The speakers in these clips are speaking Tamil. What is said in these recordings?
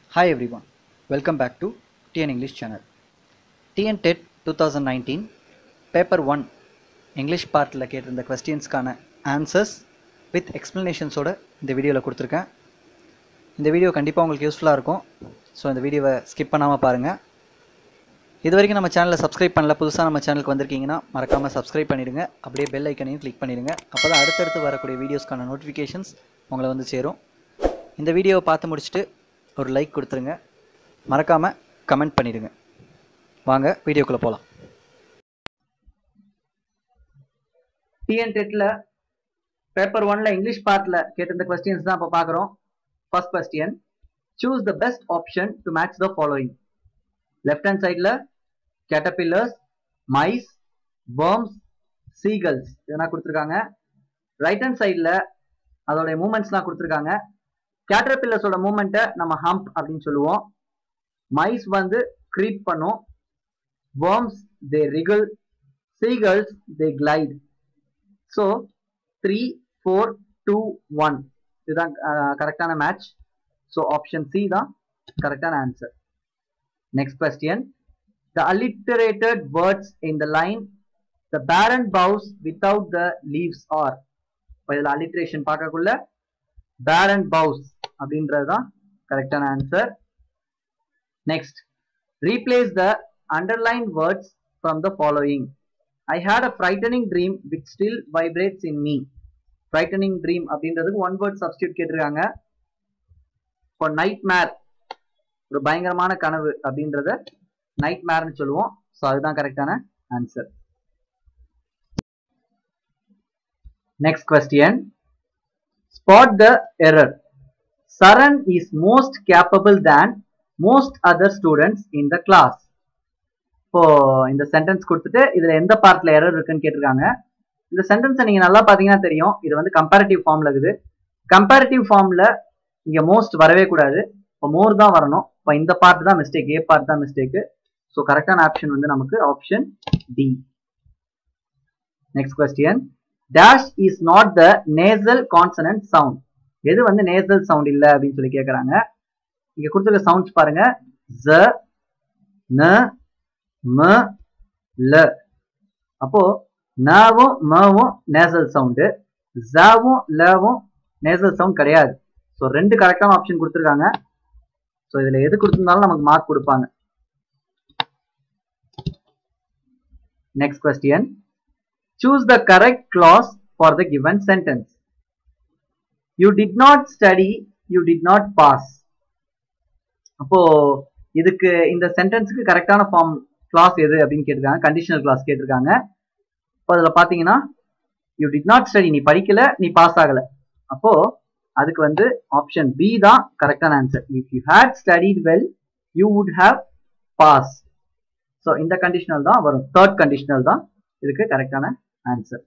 Hi everyone, welcome back to TN English channel. TN TET 2019 paper one English பார்ட்டில் கேட்டிருந்த கொஸ்டின்ஸ்க்கான ஆன்சர்ஸ் வித் எக்ஸ்ப்ளனேஷன்ஸோட இந்த வீடியோவில் கொடுத்துருக்கேன் இந்த வீடியோ கண்டிப்பாக உங்களுக்கு யூஸ்ஃபுல்லாக இருக்கும் ஸோ இந்த வீடியோவை ஸ்கிப் பண்ணாமல் பாருங்கள் இது வரைக்கும் நம்ம சேனலை சப்ஸ்கிரைப் பண்ணல புதுசாக நம்ம சேனலுக்கு வந்திருக்கீங்கன்னா மறக்காமல் சப்ஸ்கிரைப் பண்ணிடுங்க அப்படியே பெல் ஐக்கனையும் கிளிக் பண்ணிடுங்க அப்போ தான் அடுத்தடுத்து வரக்கூடிய வீடியோஸ்க்கான நோட்டிஃபிகேஷன்ஸ் உங்களை வந்து சேரும் இந்த வீடியோவை பார்த்து முடிச்சுட்டு ஒரு லைக் கொடுத்துருங்க மறக்காமல் கமெண்ட் பண்ணிடுங்க வாங்க வீடியோக்குள்ளே போகலாம் டிஎன் டெட்டில் பேப்பர் ஒன்ல இங்கிலீஷ் பார்ட்டில் கேட்டிருந்த கொஸ்டின்ஸ் தான் இப்போ பார்க்குறோம் first question choose the best option to match the following left hand சைடில் கேட்டபில்லர்ஸ் மைஸ் worms சீகல்ஸ் இதெல்லாம் கொடுத்துருக்காங்க ரைட் ஹேண்ட் சைடில் அதோடைய மூமெண்ட்ஸ்லாம் கொடுத்துருக்காங்க கேட்டர்பில்லர்ஸோட மூமெண்ட்டை நம்ம ஹம்ப் அப்படின்னு சொல்லுவோம் மைஸ் வந்து க்ரீப் பண்ணும் worms they wriggle seagulls they glide so three four two one இதுதான் கரெக்டான மேட்ச் ஸோ ஆப்ஷன் சி தான் கரெக்டான answer next question the alliterated words in the line the barren boughs without the leaves are இப்போ இதில் அலிட்ரேஷன் பார்க்கக்குள்ள பேரன் பவுஸ் அப்படின்றது தான் கரெக்டான answer next replace the underlined words from the following I had a frightening dream which still vibrates in me frightening dream அப்படின்றதுக்கு ஒன் வேர்ட் சப்ஸ்டியூட் கேட்டிருக்காங்க இப்போ நைட் மேர் ஒரு பயங்கரமான கனவு அப்படின்றத நைட் மேர்னு சொல்லுவோம் ஸோ அதுதான் கரெக்டான answer next question spot the error Charan is most capable than most other students in the class இப்போ இந்த சென்டென்ஸ் கொடுத்துட்டு இதுல எந்த பார்ட்ல எரர் இருக்குன்னு கேட்டிருக்காங்க இந்த சென்டென்ஸை நீங்க நல்லா பாத்தீங்கன்னா தெரியும் இது வந்து கம்பேரிட்டிவ் ஃபார்ம்ல இருக்குது கம்பேரிட்டிவ் ஃபார்ம்ல இங்க மோஸ்ட் வரவே கூடாது இப்போ மோர் தான் வரணும் இப்போ இந்த பார்ட் தான் மிஸ்டேக் ஏ பார்ட் தான் மிஸ்டேக் ஸோ கரெக்டான ஆப்ஷன் வந்து நமக்கு option D next question dash is not the nasal consonant sound எது வந்து நேசல் சவுண்ட் இல்லை அப்படின்னு சொல்லி கேட்குறாங்க இங்க கொடுத்துருக்க சவுண்ட்ஸ் பாருங்க ஜ ந ம ல அப்போ நவும் மவும் நேசல் சவுண்டு ஜவும் லவும் நேசல் சவுண்ட் கிடையாது ஸோ ரெண்டு கரெக்டான ஆப்ஷன் கொடுத்துருக்காங்க ஸோ இதில் எது கொடுத்துருந்தாலும் நமக்கு மார்க் கொடுப்பாங்க next question choose the correct clause for the given sentence you did not study you did not pass அப்போ இதுக்கு இந்த சென்டென்ஸுக்கு கரெக்டான ஃபார்ம் கிளாஸ் எது அப்படின்னு கேட்டிருக்காங்க கண்டிஷனல் கிளாஸ் கேட்டிருக்காங்க இப்போ அதில் பார்த்தீங்கன்னா யூ டிட் நாட் ஸ்டடி நீ படிக்கல நீ பாஸ் ஆகல அப்போ அதுக்கு வந்து ஆப்ஷன் பி தான் கரெக்டான answer if you had studied well you would have pass so இந்த கண்டிஷனல் தான் வரும் தேர்ட் கண்டிஷனல் தான் இதுக்கு கரெக்டான answer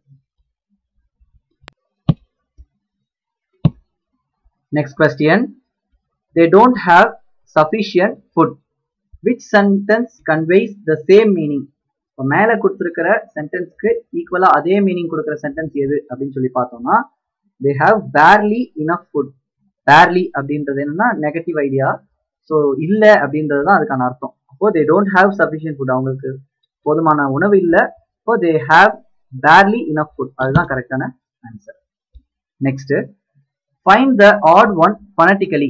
next question they don't have sufficient food which sentence conveys the same meaning இப்போ மேலே கொடுத்துருக்கிற சென்டென்ஸ்க்கு ஈக்குவலாக அதே மீனிங் கொடுக்குற சென்டென்ஸ் எது அப்படின்னு சொல்லி பார்த்தோம்னா they have barely enough food barely அப்படின்றது என்னன்னா நெகட்டிவ் ஐடியா ஸோ இல்லை அப்படின்றது தான் அதுக்கான அர்த்தம் அப்போ they don't have sufficient food அவங்களுக்கு போதுமான உணவு இல்லை அப்போ they have barely enough food அதுதான் கரெக்டான answer next find the odd one phonetically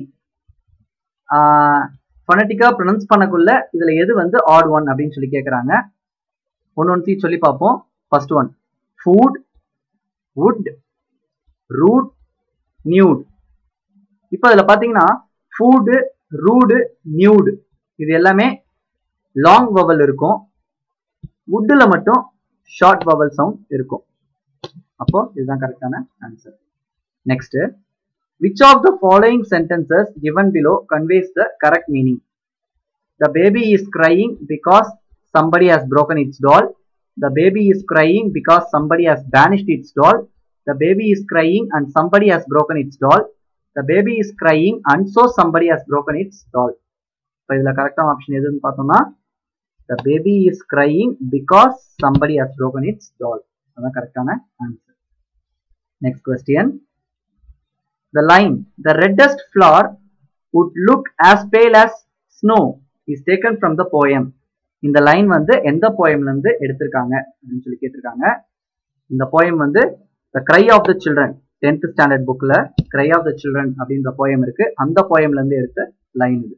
ஃபனட்டிக்கா ப்ரொனவுன்ஸ் பண்ணக்குள்ள இதுல எது வந்து ஆட் ஒன் அப்படின்னு சொல்லி கேட்குறாங்க ஒன்று ஒன்று சொல்லி பார்ப்போம் first one foot wood root newt இப்போ இதில் பார்த்தீங்கன்னா ஃபுட்டு ரூடு நியூடு இது எல்லாமே லாங் வவல் இருக்கும் வுட்டில் மட்டும் ஷார்ட் வவல் சவுண்ட் இருக்கும் அப்போ இதுதான் கரெக்டான answer next which of the following sentences given below conveys the correct meaning the baby is crying because somebody has broken its doll the baby is crying because somebody has banished its doll the baby is crying and somebody has broken its doll the baby is crying and so somebody has broken its doll இப்போ இதில் கரெக்டான ஆப்ஷன் எதுன்னு பார்த்தோம்னா the baby is crying because somebody has broken its doll அதான் கரெக்டான answer next question The line, the reddest flower would look as pale as snow is taken from the poem இந்த லைன் வந்து எந்த போயம்ல இருந்து எடுத்திருக்காங்க அப்படின்னு சொல்லி கேட்டிருக்காங்க இந்த போயம் வந்து the cry of the children tenth standard புக்ல கிரை ஆஃப் த சில்ட்ரன் அப்படின்ற போயம் இருக்கு அந்த போயம்ல இருந்து எடுத்த லைன் இது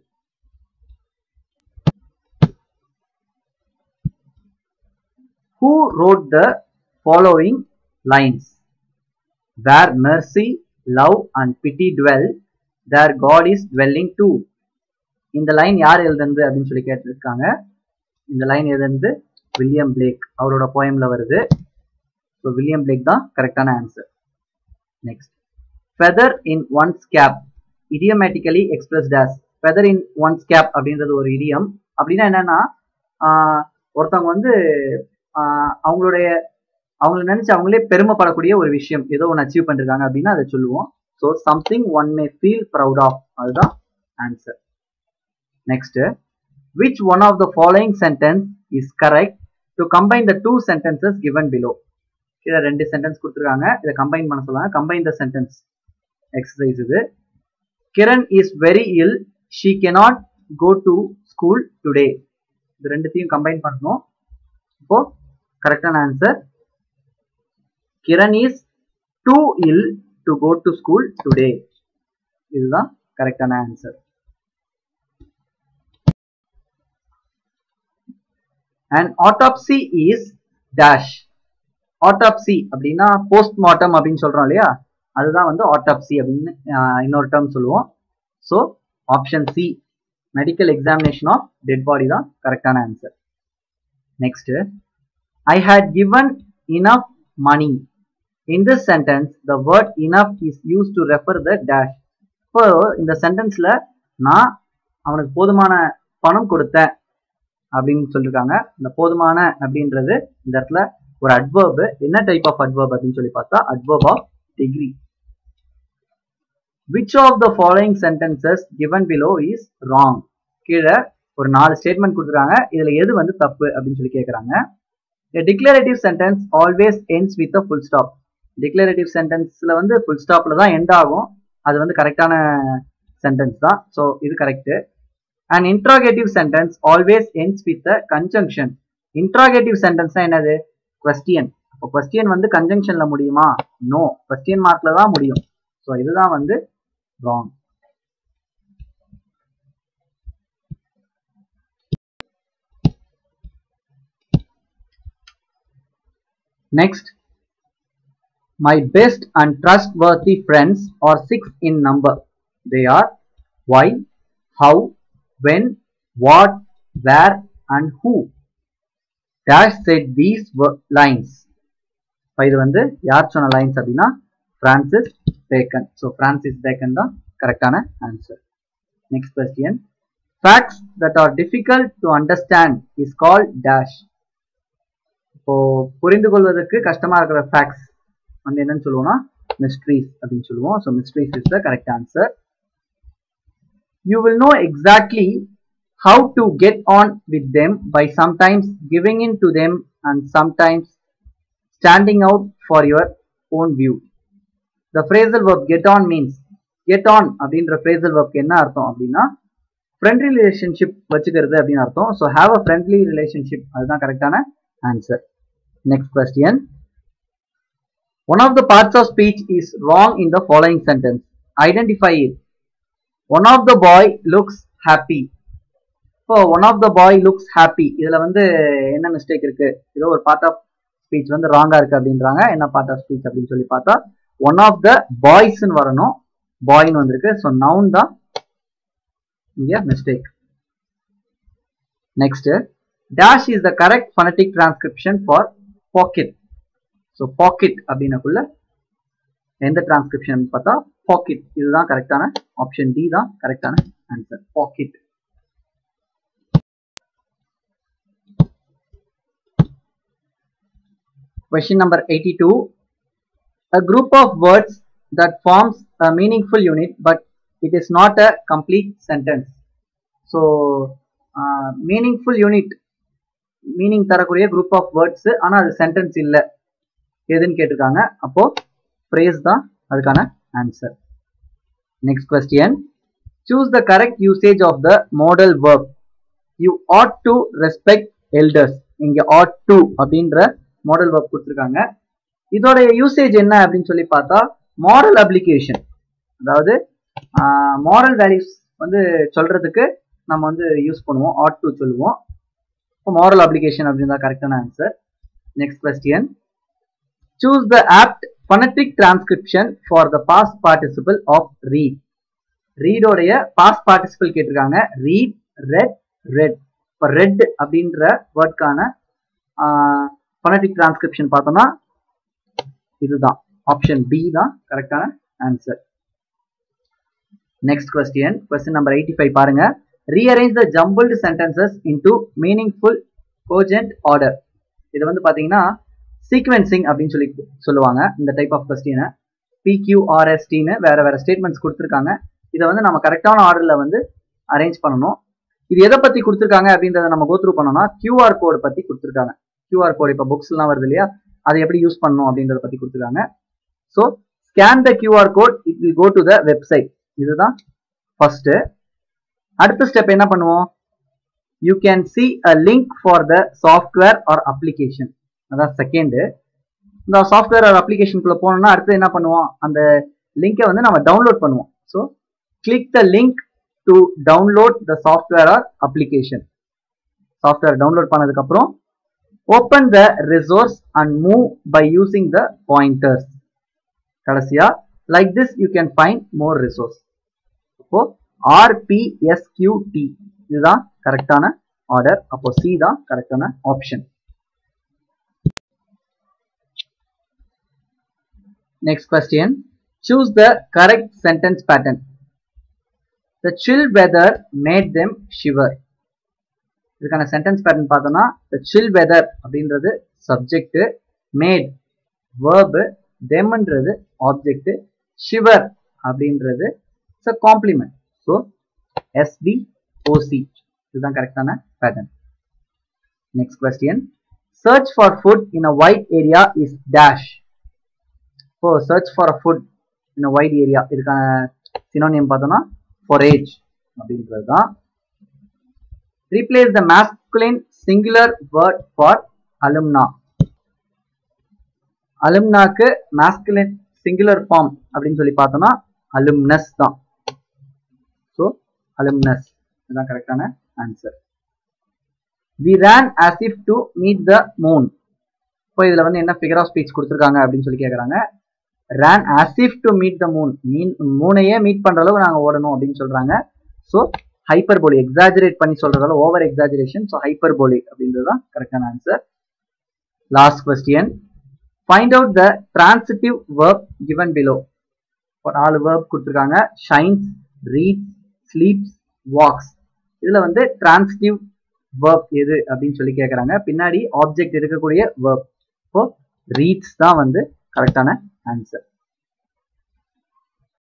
who wrote the following lines where mercy love and pity dwell there god is dwelling too இந்த லைன் யார் எழுதுனது அப்படின்னு சொல்லி கேட்டிருக்காங்க இந்த லைன் எழுதுனது வில்லியம் பிளேக் அவரோட போயம்ல வருது ஸோ வில்லியம் பிளேக் தான் கரெக்டான answer next feather in one's cap idiomatically expressed as feather in one's cap அப்படின்றது ஒரு இடியம் அப்படின்னா என்னன்னா ஆஹ் ஒருத்தவங்க வந்து ஆஹ் அவங்களுடைய அவங்கள நினைச்சு அவங்களே பெருமைப்படக்கூடிய ஒரு விஷயம் ஏதோ ஒன்று அச்சீவ் பண்ணிருக்காங்க அப்படின்னா அதை சொல்லுவோம் so something one may feel proud of அதுதான் answer next which one of the following sentence is correct to combine the two sentences given below கீழே ரெண்டு சென்டென்ஸ் கொடுத்துருக்காங்க இதை கம்பைன் பண்ண சொல்லுவாங்க கம்பைன் த சென்டென்ஸ் எக்ஸசைஸ் இது Kiran is very ill she cannot go to school today இது ரெண்டுத்தையும் கம்பைன் பண்ணணும் இப்போ கரெக்டான answer Kiran is too ill to go to school today இதுதான் கரெக்டான answer and autopsy is dash autopsy அப்படின்னா போஸ்ட்மார்ட்டம் அப்படின்னு சொல்றோம் இல்லையா அதுதான் வந்து ஆட்டோப்சி அப்படின்னு ஆஹ், இன்னொரு டேர்ம் சொல்லுவோம் so option C medical examination of dead body தான் கரெக்டான answer next I had given enough money in this sentence the word enough is used to refer the dash இப்போ இந்த சென்டென்ஸ்ல நான் அவனுக்கு போதுமான பணம் கொடுத்தேன் அப்படின்னு சொல்லியிருக்காங்க இந்த போதுமான அப்படின்றது இந்த இடத்துல ஒரு அட்வர்ப் என்ன டைப் ஆஃப் அட்வர்ப் அப்படின்னு சொல்லி பார்த்தா adverb of degree which of the following sentences given below is wrong கீழே ஒரு நாலு ஸ்டேட்மெண்ட் கொடுத்துருக்காங்க இதுல எது வந்து தப்பு அப்படின்னு சொல்லி கேட்குறாங்க A declarative sentence always ends with a full stop. Declarative sentenceல வந்து full stopல தான் end ஆகும் அது வந்து கரெக்டான சென்டென்ஸ் தான் ஸோ இது correct and interrogative sentence always ends with a conjunction. Interrogative சென்டென்ஸ்னா என்னது கொஸ்டியன் அப்போ கொஸ்டியன் வந்து கன்ஜங்ஷன்ல முடியுமா நோ கொஸ்டியன் மார்க்ல தான் முடியும் ஸோ இதுதான் வந்து wrong Next, my best and trustworthy friends are six in number. They are why, how, when, what, where, and who. Dash said these were lines. இப்போ இது வந்து யார் சொன்ன லைன்ஸ் அப்படின்னா Francis Bacon so Francis Bacon தான் கரெக்டான answer next question facts that are difficult to understand is call dash இப்போ புரிந்து கொள்வதற்கு கஷ்டமா இருக்கிற ஃபேக்ட்ஸ் வந்து என்னன்னு சொல்லுவோம்னா மிஸ்ட்ரீஸ் அப்படின்னு சொல்லுவோம் so mysteries is the correct answer you will know exactly how to get on with them by sometimes giving in to them and sometimes standing out for your own view. The phrasal verb get on means get on அப்படின்ற phrasal verb என்ன அர்த்தம் அப்படின்னா ஃப்ரெண்ட்லி ரிலேஷன்ஷிப் வச்சுக்கிறது அப்படின்னு அர்த்தம் so have a friendly relationship அதுதான் கரெக்டான answer next question one of the parts of speech is wrong in the following sentence identify it one of the boy looks happy இப்போ one of the boy looks happy இதுல வந்து என்ன மிஸ்டேக் இருக்கு ஏதோ ஒரு பார்ட் ஆஃப் ஸ்பீச் வந்து ராங்கா இருக்கு அப்படின்றாங்க என்ன பார்ட் ஆஃப் ஸ்பீச் அப்படின்னு சொல்லி பார்த்தா ஒன் ஆஃப் த பாய்ஸ்ன்னு வரணும் பாய்னு வந்திருக்கு ஸோ நவுன் தான் இங்க mistake next dash is the correct phonetic transcription for pocket so pocket அப்படின்னக்குள்ள எந்த டிரான்ஸ்கிரிப்ஷன் பார்த்தா பாக்கெட் இதுதான் கரெக்டான ஆப்ஷன் டி தான் கரெக்டான answer pocket Question number 82. A group of words that forms a meaningful unit but it is not a complete sentence. So, uh, meaningful unit meaning தரக்கூடிய குரூப் ஆஃப் வேர்ட்ஸ் ஆனால் அது சென்டென்ஸ் இல்லை எதுன்னு கேட்டிருக்காங்க அப்போ ஃப்ரேஸ் தான் அதுக்கான answer next question choose the correct usage of the modal verb you ought to respect elders இங்க ஆட் டு அப்படின்ற மாடல் verb கொடுத்துருக்காங்க இதோடைய யூசேஜ் என்ன அப்படின்னு சொல்லி பார்த்தா மாரல் அப்ளிகேஷன் அதாவது மாரல் வேல்யூஸ் வந்து சொல்றதுக்கு நம்ம வந்து யூஸ் பண்ணுவோம் ஆட் டு சொல்லுவோம் இப்போ மாரல் அப்ளிகேஷன் அப்படின்னு தான் கரெக்டான answer next question choose the opt phonetic transcription for the past participle of read ரீடோடைய பாஸ்ட் பார்ட்டிசிபிள் கேட்டிருக்காங்க ரீட் ரெட் ரெட் இப்போ ரெட் அப்படின்ற வேர்ட்கான phonetic transcription பார்த்தோம்னா இதுதான் ஆப்ஷன் பி தான் கரெக்டான answer next question question number eighty five பாருங்க rearrange the jumbled sentences into meaningful cogent order இது வந்து பாத்தீங்கன்னா சீக்வென்சிங் அப்படின்னு சொல்லி சொல்லுவாங்க இந்த டைப் ஆஃப் கொஸ்டினை பிக்யூஆர்எஸ்டின்னு வேற வேற ஸ்டேட்மெண்ட்ஸ் கொடுத்துருக்காங்க இதை வந்து நம்ம கரெக்டான ஆர்டர்ல வந்து அரேஞ்ச் பண்ணணும் இது எதை பத்தி கொடுத்துருக்காங்க அப்படின்றத நம்ம கோத்ரூ பண்ணோம்னா கியூஆர் கோட் பத்தி கொடுத்துருக்காங்க கியூஆர் கோட் இப்போ புக்ஸ்லாம் வருது இல்லையா அதை எப்படி யூஸ் பண்ணணும் அப்படின்றத பத்தி கொடுத்துருக்காங்க so scan the QR code it will go to the website இதுதான் ஃபர்ஸ்ட் அடுத்த ஸ்டெப் என்ன பண்ணுவோம் you can see a link for the software or application அதான் செகண்டு இந்த சாஃப்ட்வேர் ஆர் அப்ளிகேஷனுக்குள்ள போனோம்னா அடுத்து என்ன பண்ணுவோம் அந்த லிங்கை வந்து நம்ம டவுன்லோட் பண்ணுவோம் so click the link to download the software or application software download பண்ணதுக்கு அப்புறம் open the resource and move by using the pointers கடைசியா like this you can find more resource அப்போ ஆர்பிஎஸ்கியூடி இதுதான் கரெக்டான ஆர்டர் அப்போ சி தான் கரெக்டான option next question choose the correct sentence pattern the chill weather made them shiver இதுக்கான சென்டென்ஸ் பேட்டர்ன் பார்த்தோம்னா த சில் வெதர் அப்படின்றது subject made verb தெம்ன்றது object shiver அப்படின்றது it's a complement so SP OC இதுதான் கரெக்டான pattern next question search for food in a wide area is dash இப்போ search for a food in a wide area இதுக்கான சினோனியம் பார்த்தோம்னா forage அப்படின்றது தான் replace the masculine singular word for alumna அலும்னாக்கு masculine சிங்குலர் ஃபார்ம் அப்படின்னு சொல்லி பார்த்தோம்னா அலும்னஸ் தான் ஸோ அலும்னஸ் இதுதான் கரெக்டான answer we ran as if to meet the moon இப்போ இதுல வந்து என்ன ஃபிகர் ஆஃப் ஸ்பீச் கொடுத்துருக்காங்க அப்படின்னு சொல்லி கேட்குறாங்க ran as if to meet the moon mean மூணையே மீட் பண்ற அளவு நாங்கள் ஓடணும் அப்படின்னு சொல்றாங்க ஸோ ஹைப்பர்போலி எக்ஸாஜரேட் பண்ணி சொல்றதால ஓவர் எக்ஸாஜரேஷன் ஸோ ஹைப்பர்போலி அப்படின்றது தான் கரெக்டான answer last question find out the transitive verb given below நாலு வேர்ப் கொடுத்துருக்காங்க ஷைன்ஸ் ரீட்ஸ் ஸ்லீப்ஸ் வாக்ஸ் இதுல வந்து டிரான்சிட்டிவ் வேர்ப் எது அப்படின்னு சொல்லி கேட்குறாங்க பின்னாடி ஆப்ஜெக்ட் இருக்கக்கூடிய வேர்ப் இப்போ ரீட்ஸ் தான் வந்து கரெக்டான ஆன்சர்